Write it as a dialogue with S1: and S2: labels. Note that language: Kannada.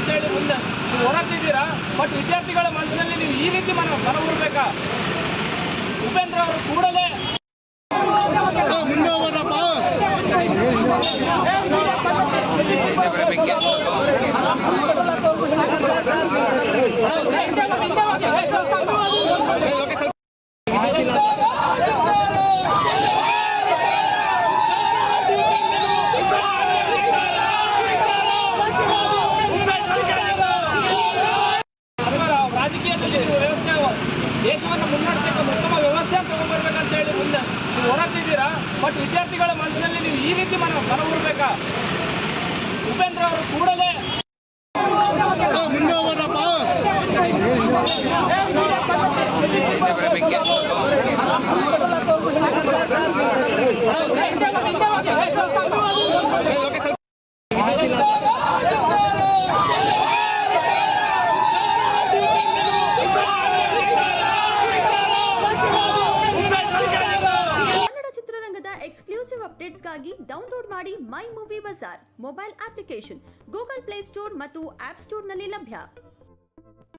S1: ಅಂತ ಹೇಳಿ ಮುಂದೆ ನೀವು ಹೊರಟಿದ್ದೀರಾ ಬಟ್ ವಿದ್ಯಾರ್ಥಿಗಳ ಮನಸ್ಸಿನಲ್ಲಿ ನೀವು ಈ ರೀತಿ ಮನ ಮನವೂರ್ಬೇಕಾ ಉಪೇಂದ್ರ ಅವರು ಕೂಡಲೇ ಅಥವಾ ರಾಜಕೀಯದಲ್ಲಿ ವ್ಯವಸ್ಥೆ ದೇಶವನ್ನು ಮುನ್ನಡೆಸಬೇಕು ಉತ್ತಮ ವ್ಯವಸ್ಥೆ ತಗೊಂಡ್ಬರ್ಬೇಕಂತ ಹೇಳಿ ಮುಂದೆ ನೀವು ಹೊರಟಿದ್ದೀರಾ ಬಟ್ ವಿದ್ಯಾರ್ಥಿಗಳ ಮನಸ್ಸಿನಲ್ಲಿ ನೀವು ಈ ರೀತಿ ಮನ ಮನವೂರ್ಬೇಕಾ ಉಪೇಂದ್ರ ಅವರು ಕೂಡಲೇ
S2: ಕನ್ನಡ ಚಿತ್ರರಂಗದ ಎಕ್ಸ್ಕ್ಲೂಸಿವ್ ಅಪ್ಡೇಟ್ಸ್ಗಾಗಿ ಡೌನ್ಲೋಡ್ ಮಾಡಿ my movie bazaar mobile application Google Play Store ಮತ್ತು ಆಪ್ ಸ್ಟೋರ್ನಲ್ಲಿ ಲಭ್ಯ